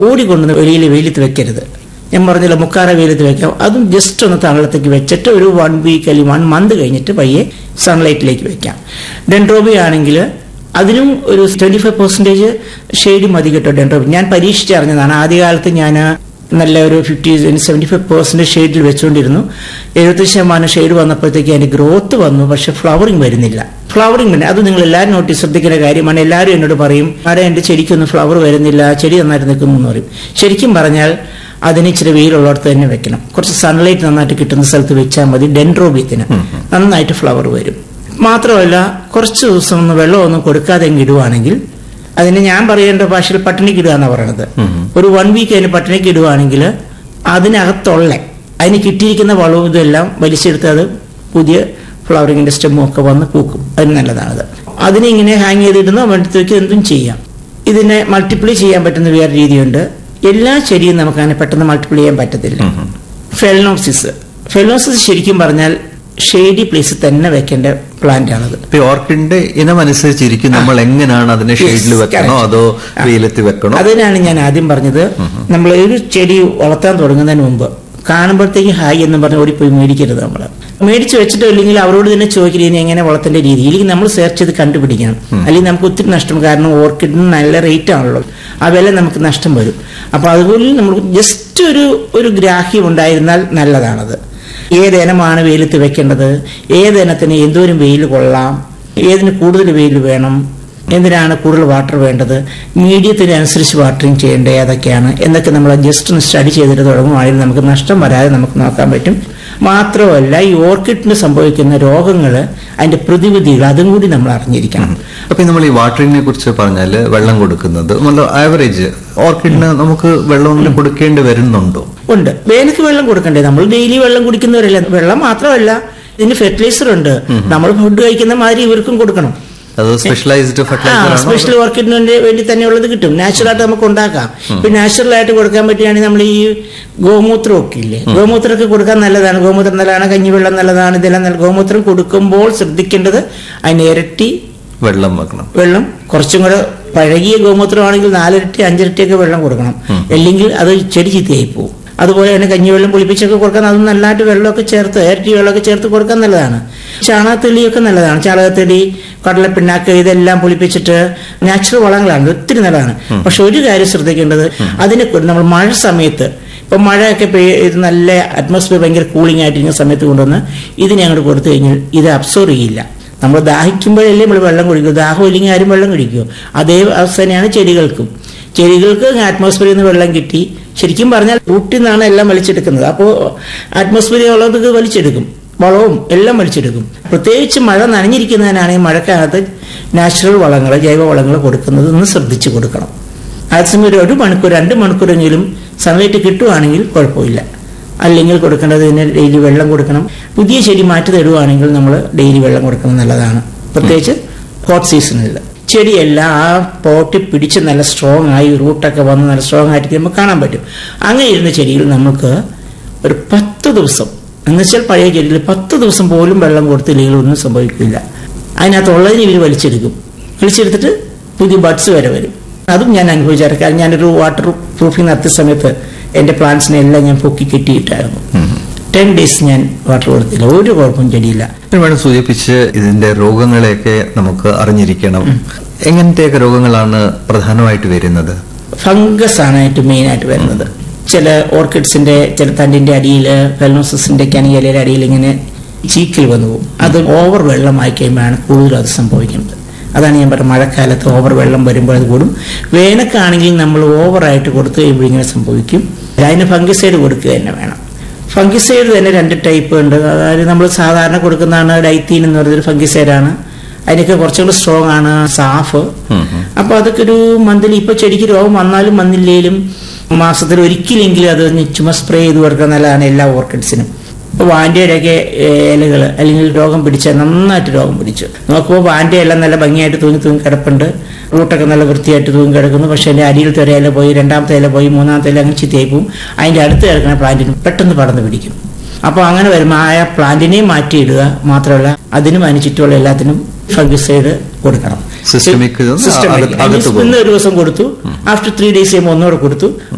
ഓടിക്കൊണ്ടുവന്ന് വെളിയിൽ വെയിലത്ത് വെക്കരുത് ഞാൻ പറഞ്ഞില്ല മുക്കാറ വെയിലത്ത് വെക്കാം അതും ജസ്റ്റ് ഒന്ന് തണലത്തേക്ക് വെച്ചിട്ട് ഒരു വൺ വീക്ക് അല്ലെങ്കിൽ വൺ മന്ത് കഴിഞ്ഞിട്ട് പയ്യെ സൺലൈറ്റിലേക്ക് വെക്കാം ഡെൻഡ്രോബി ആണെങ്കിൽ അതിനും ഒരു ട്വന്റി ഫൈവ് പെർസെൻറ്റേജ് ഷെയ്ഡ് മതി കേട്ടോ ഡെൻഡ്രോബി ഞാൻ പരീക്ഷിച്ചറിഞ്ഞതാണ് ആദ്യകാലത്ത് ഞാൻ നല്ല ഒരു ഫിഫ്റ്റി സെവൻറ്റി ഫൈവ് പെർസെൻറ്റേജ് ഷെയ്ഡിൽ വെച്ചുകൊണ്ടിരുന്നു എഴുപത്തി ശതമാനം ഷെയ്ഡ് വന്നപ്പോഴത്തേക്ക് അതിന്റെ ഗ്രോത്ത് വന്നു പക്ഷെ ഫ്ലവറിങ് വരുന്നില്ല ഫ്ലവറിങ് തന്നെ അത് നിങ്ങൾ എല്ലാവരും നോട്ടീസ് ശ്രദ്ധിക്കേണ്ട കാര്യമാണ് എല്ലാവരും എന്നോട് പറയും ആടെ എൻ്റെ ചെടിക്കൊന്നും ഫ്ലവർ വരുന്നില്ല ചെടി നന്നായിട്ട് നിൽക്കുന്നു എന്ന് പറയും ശരിക്കും പറഞ്ഞാൽ അതിന് ഇച്ചിരി വെയിലുള്ളിടത്ത് തന്നെ വെക്കണം കുറച്ച് സൺലൈറ്റ് നന്നായിട്ട് കിട്ടുന്ന സ്ഥലത്ത് വെച്ചാൽ മതി ഡെൻഡ്രോബിയത്തിന് നന്നായിട്ട് ഫ്ലവർ വരും മാത്രമല്ല കുറച്ച് ദിവസം ഒന്ന് വെള്ളമൊന്നും കൊടുക്കാതെ അങ്ങ് ഇടുവാണെങ്കിൽ അതിന് ഞാൻ പറയേണ്ട ഭാഷയിൽ പട്ടിണിക്ക് ഇടുക എന്നാണ് പറയണത് ഒരു വൺ വീക്ക് അതിന് പട്ടിണിക്ക് ഇടുവാണെങ്കിൽ അതിനകത്തുള്ള അതിന് കിട്ടിയിരിക്കുന്ന വളവും ഇതെല്ലാം വലിച്ചെടുത്ത് അത് പുതിയ ഫ്ലവറിങ്ങിന്റെ സ്റ്റെമ്മും ഒക്കെ വന്ന് പൂക്കും അതിന് നല്ലതാണത് അതിനെ ഇങ്ങനെ ഹാങ് ചെയ്തിടുന്ന അടുത്തേക്ക് എന്തും ചെയ്യാം ഇതിനെ മൾട്ടിപ്ലൈ ചെയ്യാൻ പറ്റുന്ന വേറെ രീതിയുണ്ട് എല്ലാ ചെടിയും നമുക്ക് അങ്ങനെ പെട്ടെന്ന് മൾട്ടിപ്ലൈ ചെയ്യാൻ പറ്റത്തില്ല ഫെലനോസിസ് ഫെലനോസിസ് ശരിക്കും പറഞ്ഞാൽ ഷെയ്ഡി പ്ലേസിൽ തന്നെ വെക്കേണ്ട പ്ലാന്റ് ആണത് ഇപ്പൊ ഈ ഓർക്കിഡിന്റെ ഇനം അനുസരിച്ചിരിക്കും നമ്മൾ എങ്ങനെയാണ് അതിനെ ഷെയ്ഡിൽ Yes, വെക്കണോ correct. അതോ ആ. വെയിലത്ത് വെക്കണോ അതിനാണ് ഞാൻ ആദ്യം പറഞ്ഞത് നമ്മൾ ഒരു ചെടി വളർത്താൻ തുടങ്ങുന്നതിന് മുമ്പ് കാണുമ്പോഴത്തേക്ക് ഹായ് എന്ന് പറഞ്ഞ് ഓടിപ്പോയി മേടിക്കരുത് നമ്മൾ മേടിച്ച് വെച്ചിട്ടോ ഇല്ലെങ്കിൽ അവരോട് തന്നെ ചോദിക്കരുത് ഇനി എങ്ങനെ വളർത്തേണ്ട രീതി ഇല്ലെങ്കിൽ നമ്മൾ സെർച്ച് ചെയ്ത് കണ്ടുപിടിക്കണം അല്ലെങ്കിൽ നമുക്ക് ഒത്തിരി നഷ്ടം കാരണം ഓർക്കിഡിന് നല്ല റേറ്റ് ആണല്ലോ ആ വില നമുക്ക് നഷ്ടം വരും അപ്പൊ അതുപോലെ നമ്മൾ ജസ്റ്റ് ഒരു ഒരു ഗ്രാഹ്യം ഉണ്ടായിരുന്നാൽ നല്ലതാണത് ഏതിനമാണ് വെയിലത്ത് വെക്കേണ്ടത് ഏതിനത്തിന് എന്തോരം വെയിൽ കൊള്ളാം ഏതിന് കൂടുതൽ വെയിൽ വേണം എന്തിനാണ് കൂടുതൽ വാട്ടർ വേണ്ടത് മീഡിയത്തിന് അനുസരിച്ച് വാട്ടറിങ് ചെയ്യേണ്ടത് ഏതൊക്കെയാണ് എന്നൊക്കെ നമ്മൾ ജസ്റ്റ് ഒന്ന് സ്റ്റഡി ചെയ്തിട്ട് തുടങ്ങുവാണെങ്കിൽ നമുക്ക് നഷ്ടം വരാതെ നമുക്ക് നോക്കാൻ പറ്റും മാത്രമല്ല ഈ ഓർക്കിഡിന് സംഭവിക്കുന്ന രോഗങ്ങൾ അതിന്റെ പ്രതിവിധികൾ അതും കൂടി നമ്മൾ അറിഞ്ഞിരിക്കണം അപ്പൊ നമ്മൾ ഈ വാട്ടറിങ്ങിനെ കുറിച്ച് പറഞ്ഞാല് വെള്ളം കൊടുക്കുന്നത് നമ്മൾ ആവറേജ് ഓർക്കിഡിന് നമുക്ക് വെള്ളം അങ്ങനെ കൊടുക്കേണ്ടി വരുന്നുണ്ടോ ഉണ്ട് വേനൽക്ക് വെള്ളം കൊടുക്കണ്ടേ നമ്മൾ ഡെയിലി വെള്ളം കുടിക്കുന്നവരല്ല വെള്ളം മാത്രമല്ല ഇതിന് ഫെർട്ടിലൈസർ ഉണ്ട് നമ്മൾ ഫുഡ് കഴിക്കുന്ന മാതിരി ഇവർക്കും കൊടുക്കണം അത് സ്പെഷ്യലൈസ്ഡ് ഫെർട്ടിലൈസർ ആണോ സ്പെഷ്യൽ ഓർക്കിഡിന് വേണ്ടി തന്നെയുള്ളത് കിട്ടും നാച്ചുറൽ ആയിട്ട് നമുക്ക് ഉണ്ടാക്കാം ഇപ്പൊ നാച്ചുറൽ ആയിട്ട് കൊടുക്കാൻ പറ്റുകയാണെങ്കിൽ നമ്മൾ ഈ ഗോമൂത്രം ഒക്കെ ഇല്ലേ ഗോമൂത്രമൊക്കെ കൊടുക്കാൻ നല്ലതാണ് ഗോമൂത്രം നല്ലതാണ് കഞ്ഞിവെള്ളം നല്ലതാണ് ഇതെല്ലാം നല്ല ഗോമൂത്രം കൊടുക്കുമ്പോൾ ശ്രദ്ധിക്കേണ്ടത് അതിന് ഇരട്ടി വെള്ളം വെക്കണം വെള്ളം കുറച്ചും കൂടെ പഴകിയ ഗോമൂത്രമാണെങ്കിൽ നാലിരട്ടി അഞ്ചിരട്ടിയൊക്കെ വെള്ളം കൊടുക്കണം അല്ലെങ്കിൽ അത് ചെടി ചീത്തയായി പോകും അതുപോലെ തന്നെ കഞ്ഞിവെള്ളം പുളിപ്പിച്ചൊക്കെ കൊടുക്കാൻ അത് നല്ലതായിട്ട് വെള്ളമൊക്കെ ചേർത്ത് ഇരട്ടി വെള്ളമൊക്കെ ചേർത്ത് കൊടുക്കാൻ നല്ലതാണ് ചാണകത്തെളിയൊക്കെ നല്ലതാണ് ചാണകത്തെളി കടലപ്പിണ്ണാക്ക് ഇതെല്ലാം പുളിപ്പിച്ചിട്ട് നാച്ചുറൽ വളങ്ങളാണ് ഒത്തിരി നല്ലതാണ് പക്ഷെ ഒരു കാര്യം ശ്രദ്ധിക്കേണ്ടത് അതിനെ കൊണ്ട് നമ്മൾ മഴ സമയത്ത് ഇപ്പൊ മഴയൊക്കെ പെയ്യ ഇത് നല്ല അറ്റ്മോസ്ഫിയർ ഭയങ്കര കൂളിംഗ് ആയിട്ടിരിക്കുന്ന സമയത്ത് കൊണ്ടുവന്ന് ഇതിനെ അങ്ങോട്ട് കൊടുത്തു കഴിഞ്ഞാൽ ഇത് അബ്സോർവ് ചെയ്യില്ല നമ്മൾ ദാഹിക്കുമ്പോഴല്ലേ നമ്മൾ വെള്ളം കുടിക്കൂ ദാഹം ഇല്ലെങ്കിൽ ആരും വെള്ളം കുടിക്കുമോ അതേ അവസ്ഥ തന്നെയാണ് ചെടികൾക്കും ചെടികൾക്ക് അറ്റ്മോസ്ഫിയറിൽ നിന്ന് വെള്ളം കിട്ടി ശരിക്കും പറഞ്ഞാൽ റൂട്ടിൽ നിന്നാണ് എല്ലാം വലിച്ചെടുക്കുന്നത് അപ്പോൾ അറ്റ്മോസ്ഫിയറിൽ ഉള്ളത് വലിച്ചെടുക്കും വളവും എല്ലാം വലിച്ചെടുക്കും പ്രത്യേകിച്ച് മഴ നനഞ്ഞിരിക്കുന്നതിനാണെങ്കിൽ മഴക്കാലത്ത് നാച്ചുറൽ വളങ്ങൾ ജൈവ വളങ്ങൾ കൊടുക്കുന്നത് ഒന്ന് ശ്രദ്ധിച്ചു കൊടുക്കണം അതേസമയം ഒരു ഒരു മണിക്കൂർ രണ്ട് മണിക്കൂറെങ്കിലും സൺലൈറ്റ് കിട്ടുവാണെങ്കിൽ കുഴപ്പമില്ല അല്ലെങ്കിൽ കൊടുക്കേണ്ടത് ഇതിന് ഡെയിലി വെള്ളം കൊടുക്കണം പുതിയ ചെടി മാറ്റി തരുവാണെങ്കിൽ നമ്മൾ ഡെയിലി വെള്ളം കൊടുക്കുന്നത് നല്ലതാണ് പ്രത്യേകിച്ച് ഹോട്ട് സീസണിൽ ചെടിയെല്ലാം ആ പോട്ടിൽ പിടിച്ച് നല്ല സ്ട്രോങ് ആയി റൂട്ടൊക്കെ വന്ന് നല്ല സ്ട്രോങ് ആയിട്ട് നമുക്ക് കാണാൻ പറ്റും അങ്ങനെ ഇരുന്ന ചെടിയിൽ നമുക്ക് ഒരു പത്ത് ദിവസം എന്നുവെച്ചാൽ പഴയ ചെടിയിൽ പത്ത് ദിവസം പോലും വെള്ളം കൊടുത്തില്ലെങ്കിൽ ഒന്നും സംഭവിക്കില്ല അതിനകത്തുള്ളതിന് ഇവർ വലിച്ചെടുക്കും വലിച്ചെടുത്തിട്ട് പുതിയ ബഡ്സ് വരെ വരും അതും ഞാൻ അനുഭവിച്ചാറ് കാരണം ഞാനൊരു വാട്ടർ പ്രൂഫിംഗ് നടത്തിയ സമയത്ത് എന്റെ പ്ലാന്റ്സിനെ എല്ലാം ഞാൻ പൊക്കി കെട്ടിയിട്ടായിരുന്നു ടെൻ ഡേയ്സ് ഞാൻ വാട്ടർ കൊടുത്തില്ല ഒരു കുഴപ്പവും ചെടിയില്ല വേണം സൂചിപ്പിച്ച് ഇതിന്റെ രോഗങ്ങളെയൊക്കെ നമുക്ക് അറിഞ്ഞിരിക്കണം എങ്ങനത്തെയൊക്കെ രോഗങ്ങളാണ് പ്രധാനമായിട്ട് വരുന്നത് ഫംഗസ് ആണ് ഏറ്റവും മെയിൻ ആയിട്ട് വരുന്നത് ചില ഓർക്കിഡ്സിന്റെ ചില തണ്ടിന്റെ അടിയിൽ ഫെലനോസിന്റെ ഒക്കെ ആണെങ്കിൽ ഇലയുടെ അടിയിൽ ഇങ്ങനെ ചീക്കൽ വന്നു പോകും അത് ഓവർ വെള്ളമായി കഴിയുമ്പോഴാണ് കൂടുതലും അത് സംഭവിക്കുന്നത് അതാണ് ഞാൻ പറഞ്ഞത് മഴക്കാലത്ത് ഓവർ വെള്ളം വരുമ്പോൾ അത് കൂടും വേനൽക്കാണെങ്കിൽ നമ്മൾ ഓവറായിട്ട് കൊടുത്തു കഴിയുമ്പോൾ ഇങ്ങനെ സംഭവിക്കും അതിന് ഫംഗിസൈഡ് കൊടുക്കുക തന്നെ വേണം ഫംഗിസൈഡ് തന്നെ രണ്ട് ടൈപ്പ് ഉണ്ട് അതായത് നമ്മൾ സാധാരണ കൊടുക്കുന്നതാണ് ഡൈത്തീൻ എന്ന് പറയുന്നൊരു ഫംഗിസൈഡാണ് അതിനൊക്കെ കുറച്ചുകൂടി സ്ട്രോങ് ആണ് സാഫ് അപ്പൊ അതൊക്കെ ഒരു മന്ത്ലി ഇപ്പൊ ചെടിക്ക് രോഗം വന്നാലും വന്നില്ലേലും മാസത്തിൽ ഒരിക്കലെങ്കിലും അത് ചുമ സ്പ്രേ ചെയ്ത് കൊടുക്കാൻ നല്ലതാണ് എല്ലാ ഓർക്കിഡ്സിനും ഇപ്പൊ വാൻഡയുടെയൊക്കെ ഇലകൾ അല്ലെങ്കിൽ രോഗം പിടിച്ച നന്നായിട്ട് രോഗം പിടിച്ചു നോക്കുമ്പോൾ വാൻഡ എല്ലാം നല്ല ഭംഗിയായിട്ട് തൂങ്ങി തൂങ്ങി കിടപ്പുണ്ട് റൂട്ടൊക്കെ നല്ല വൃത്തിയായിട്ട് തൂങ്ങി കിടക്കുന്നു പക്ഷെ അതിന്റെ അടിയിലത്തെ ഒരു ഇല പോയി രണ്ടാമത്തെ ഇല പോയി മൂന്നാമത്തെ ഇല അങ്ങനെ ചിത്തയായി പോവും അതിന്റെ അടുത്ത് കിടക്കുന്ന പ്ലാന്റിന് പെട്ടെന്ന് പടർന്ന് പിടിക്കും അപ്പോൾ അങ്ങനെ വരുമ്പോൾ ആ പ്ലാന്റിനെയും മാറ്റിയിടുക മാത്രമല്ല അതിനും അതിന് ചുറ്റുമുള്ള എല്ലാത്തിനും ഫംഗിസൈഡ് കൊടുക്കണം Systemic ഇത് Systemic. അകത്ത് അകത്ത് ഇന്ന് ഒരു ദിവസം കൊടുത്തു ആഫ്റ്റർ ത്രീ ഡേയ്സ് കഴിയുമ്പോൾ ഒന്നുകൂടെ കൊടുത്തു